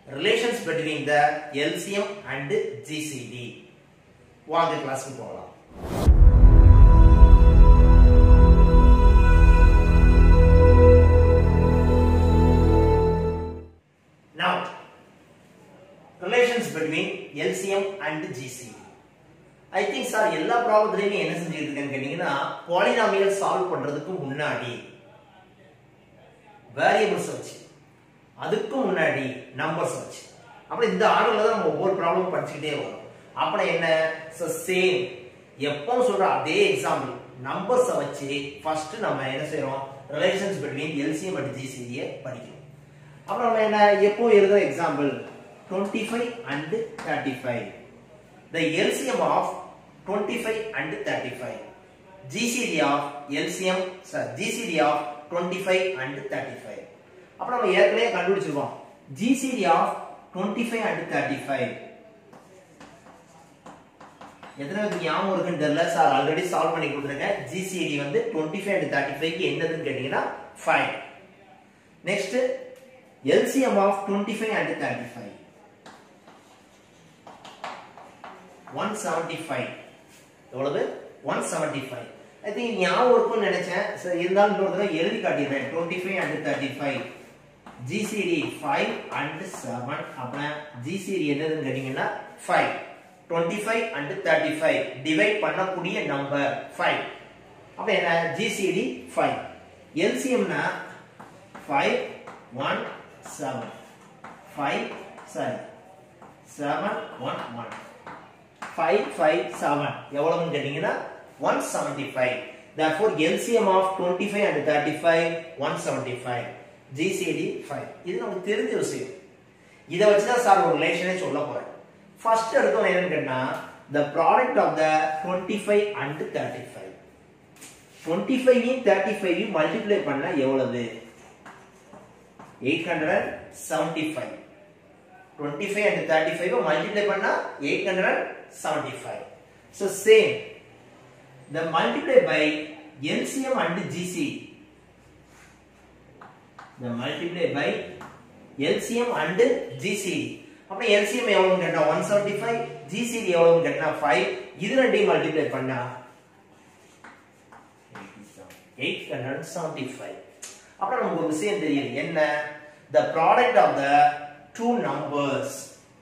Relations between the LCM and GCD வாங்க கிளாஸ்க்கு போகலாம் Now, relations between LCM and GCD. I think sir எல்லா ப்ராப்ளத்துலையுமே என்ன செஞ்சுட்டு இருக்கேன்னு கேட்டீங்கன்னா பாலினாமியல் சால்வ் பண்றதுக்கு முன்னாடி வேரியபிள்ஸ் வச்சு அதுக்கு முன்னாடி நம்பர்ஸ் வச்சு அப்புறம் இந்த ஆர்டர்ல தான் நம்ம ஒவ்வொரு ப்ராப்ளம் படிச்சுக்கிட்டே வரோம் அப்புறம் என்ன சேம் எப்பவும் சொல்ற அதே எக்ஸாம்பிள் நம்பர்ஸை வச்சு ஃபர்ஸ்ட் நம்ம என்ன செய்யறோம் ரிலேஷன்ஸ் பிட்வீன் எல்சிஎம் அண்ட் ஜிசிடியை படிக்கணும் அப்புறம் நம்ம என்ன எப்போ எழுதுற example 25 and 35 the LCM of 25 and 35 GCD of LCM sorry GCD of 25 and 35 அப்புறம் நம்ம ஏற்கனவே கண்டுபிடிச்சிருக்கோம் GCD of 25 and 35 எத்தனை பேருக்கு ஞாபகம் இருக்குன்னு தெரியல சார் ஆல்ரெடி சால்வ் பண்ணி கொடுத்துருங்க GCD வந்து 25 and 35 க்கு என்னதுன்னு கேட்டீங்கன்னா 5 நெக்ஸ்ட் LCM of 25 and 35 175 எவ்வளவு 175 ஐ திங்க் ஞாபகம் இருக்கும்னு நினைச்சேன் சரி இருந்தாலும் இன்னொரு தடவை எழுதி காட்டிடுறேன் 25 and 35 GCD 5 and 7 அப்புறம் GCD என்னதுன்னு கேட்டீங்கன்னா 5 25 and 35 டிவைட் பண்ணக்கூடிய நம்பர் 5 அப்ப என்ன GCD 5 LCM னா 5 1 7 5 sorry 7 1 1 5 5 7 எவ்வளவுன்னு கேட்டீங்கன்னா 175 therefore LCM of 25 and 35 175 GCD 5 இது நமக்கு தெரிஞ்ச விஷயம் இதை வச்சு தான் சார் ஒரு ரிலேஷனே சொல்ல போறேன் ஃபர்ஸ்ட் எடுத்தோம் என்னன்னு கேட்டா the product of the 25 and 35 25 யும் 35 யும் மல்டிப்ளை பண்ணா எவ்வளவு 875 25 and 35 multiply பண்ணா 875 so same the multiply by LCM and GCD the multiply by LCM and GCD அப்ப LCM எவ்வளவுன்னு கேட்டா 175 GCD எவ்வளவுன்னு கேட்டா 5 இது ரெண்டையும் மல்டிப்ளை பண்ணா 875 அப்புறம் நமக்கு ஒரு விஷயம் தெரியும் என்ன the product of the two numbers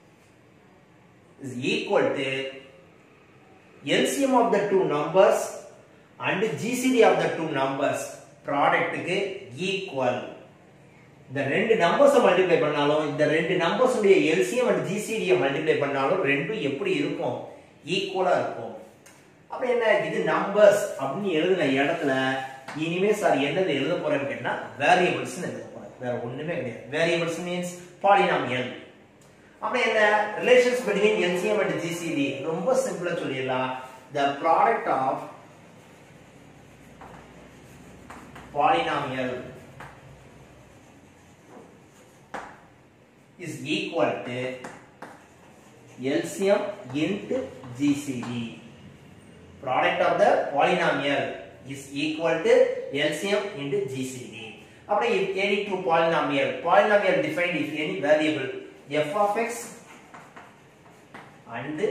is equal to LCM of the two numbers and GCD of the two numbers product க்கு equal இந்த ரெண்டு நம்பர்ஸ் மல்டிப்ளை பண்ணாலும் இந்த ரெண்டு நம்பர்ஸ் உடைய எல்சிஎம் அண்ட் ஜிசிடியை மல்டிப்ளை பண்ணாலும் ரெண்டும் எப்படி இருக்கும் ஈக்குவலா இருக்கும் அப்ப என்ன இது நம்பர்ஸ் அப்படின்னு எழுதின இடத்துல இனிமே சார் என்னது எழுத போறேன்னு கேட்டா வேரியபிள்ஸ் எழுத போறேன் வேற ஒண்ணுமே கிடையாது வேரியபிள்ஸ் மீன்ஸ் பாலினாமியல் அப்புறம் என்ன relations between LCM and GCD ரொம்ப சிம்பிளா சொல்லிடலாம் the product of polynomial is equal to LCM into GCD. Product of the polynomial is equal to LCM into GCD. அப்புறம் if any two polynomial, polynomial defined if any variable f of x and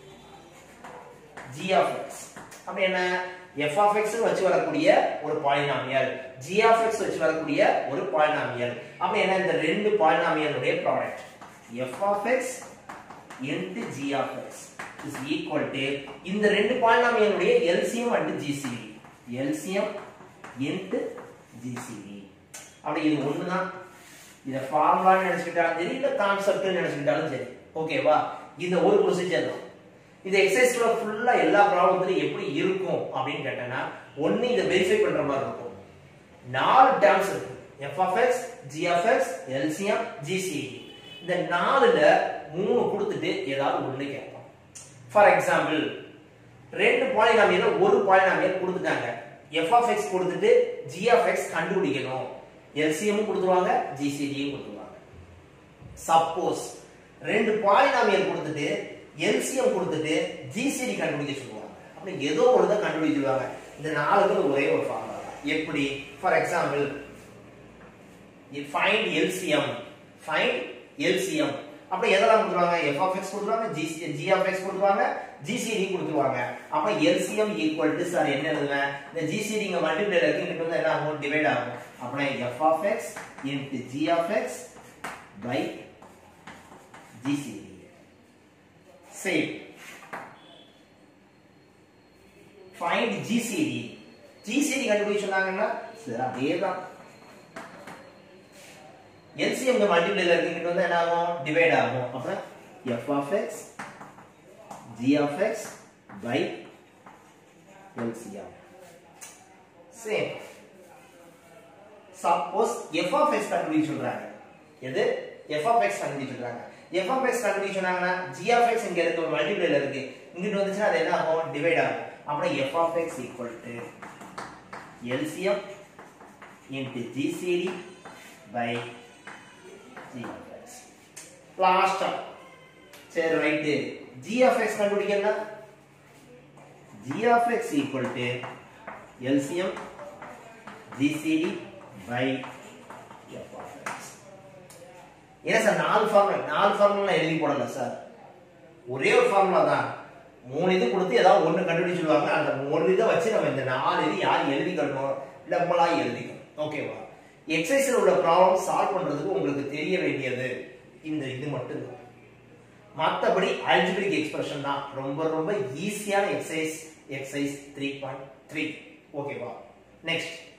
g of x. அப்ப என்ன f of x வச்சு வரக்கூடிய ஒரு polynomial g of x வச்சு வரக்கூடிய ஒரு polynomial அப்ப என்ன இந்த ரெண்டு பாலினாமியலுடைய product f of x into g of x is equal to இந்த ரெண்டு பாலினாமியலுடைய LCM and GCD LCM into GCD அப்படி இது ஒண்ணுதான் இத ஃபார்முலான்னு நினைச்சுக்கிட்டாலும் சரி இல்ல கான்செப்ட்னு நினைச்சுக்கிட்டாலும் சரி ஓகேவா இந்த ஒரு ப்ரொசீஜர் தான் இது எக்ஸசைஸ்ல ஃபுல்லா எல்லா ப்ராப்ளத்துலயும் எப்படி இருக்கும் அப்படின்னு கேட்டேன்னா ஒண்ணு இதை வெரிஃபை பண்ற மாதிரி இருக்கும் நாலு டேர்ம்ஸ் இருக்கு f of x g of x LCM GCD இந்த நாலுல மூணு கொடுத்துட்டு ஏதாவது ஒண்ணு கேட்போம் ஃபார் எக்ஸாம்பிள் ரெண்டு பாலினாமியல ஒரு பாலினாமியல் கொடுத்துட்டாங்க எஃப் ஆஃப் எக்ஸ் கொடுத்துட்டு ஜி ஆஃப் எக்ஸ் கண்டுபிடிக்கணும் எல்சிஎம் கொடுத்துருவாங்க ஜிசிடியும் கொடுத்துருவாங்க சப்போஸ் ரெண்டு பாலினாமியல் கொடுத்துட்டு எல்சிஎம் கொடுத்துட்டு ஜிசிடி கண்டுபிடிக்க சொல்லுவாங்க அப்படி ஏதோ ஒரு தான் கண்டுபிடிச்சிருவாங்க இந்த நாலுக்கு ஒரே ஒரு ஃபார்முலா எப்படி for example find LCM find LCM அப்ப எதெல்லாம் கொடுத்துருவாங்க எஃப் ஆஃப் எக்ஸ் கொடுத்துருவாங்க ஜி ஜி ஆஃப் எக்ஸ் கொடுத்துருவாங்க ஜிசிடி கொடுத்துருவாங்க அப்ப எல்சிஎம் ஈக்குவல் டு சார் என்ன எழுதுவேன் இந்த ஜிசிடி இங்க மல்டிப்ளைல இருக்கு இங்க வந்து என்ன ஆகும் டிவைட் ஆகும் அப்பனா f of x into g of x by GCD save find GCD GCD கண்டுபிடிச்சு சொன்னாங்கன்னா சரி அதே தான் எல்சிஎம் இந்த மல்டிப்ளைல இருக்கு இங்க வந்து என்ன ஆகும் டிவைட் ஆகும் அப்ப f of x g of x by LCM same suppose f of x கண்டுபிடிச்சு சொல்றாங்க எது f of x கண்டுபிடிச்சு சொல்றாங்க f of x கண்டுபிடிச்சு சொன்னாங்கன்னா g of x இங்க இருக்கு ஒரு மல்டிப்ளைல இருக்கு இங்கிட்டு வந்துச்சுன்னா அது என்ன ஆகும் டிவைட் ஆகும் அப்புறம் f of x equal to LCM into GCD by g of x லாஸ்டா சரி ரைட்டு g of x கண்டுபிடிக்கணும் g of x equal to LCM GCD by f of x என்ன சார் நாலு ஃபார்முலா நாலு ஃபார்முலா எழுதி போடல சார் ஒரே ஒரு ஃபார்முலா தான் மூணு இது கொடுத்து ஏதாவது ஒன்று கண்டுபிடிச்சிடுவாங்க அந்த ஒரு இதை வச்சு நம்ம இந்த நாலு இது யார் எழுதிக்கணும் நம்மளா எழுதிக்கணும் ஓகேவா எக்ஸசைஸில் உள்ள ப்ராப்ளம் சால்வ் பண்றதுக்கு உங்களுக்கு தெரிய வேண்டியது இந்த இது மட்டும்தான் மற்றபடி அல்ஜிபிரிக் எக்ஸ்பிரஷன் தான் ரொம்ப ரொம்ப ஈஸியான exercise exercise three point three ஓகேவா நெக்ஸ்ட்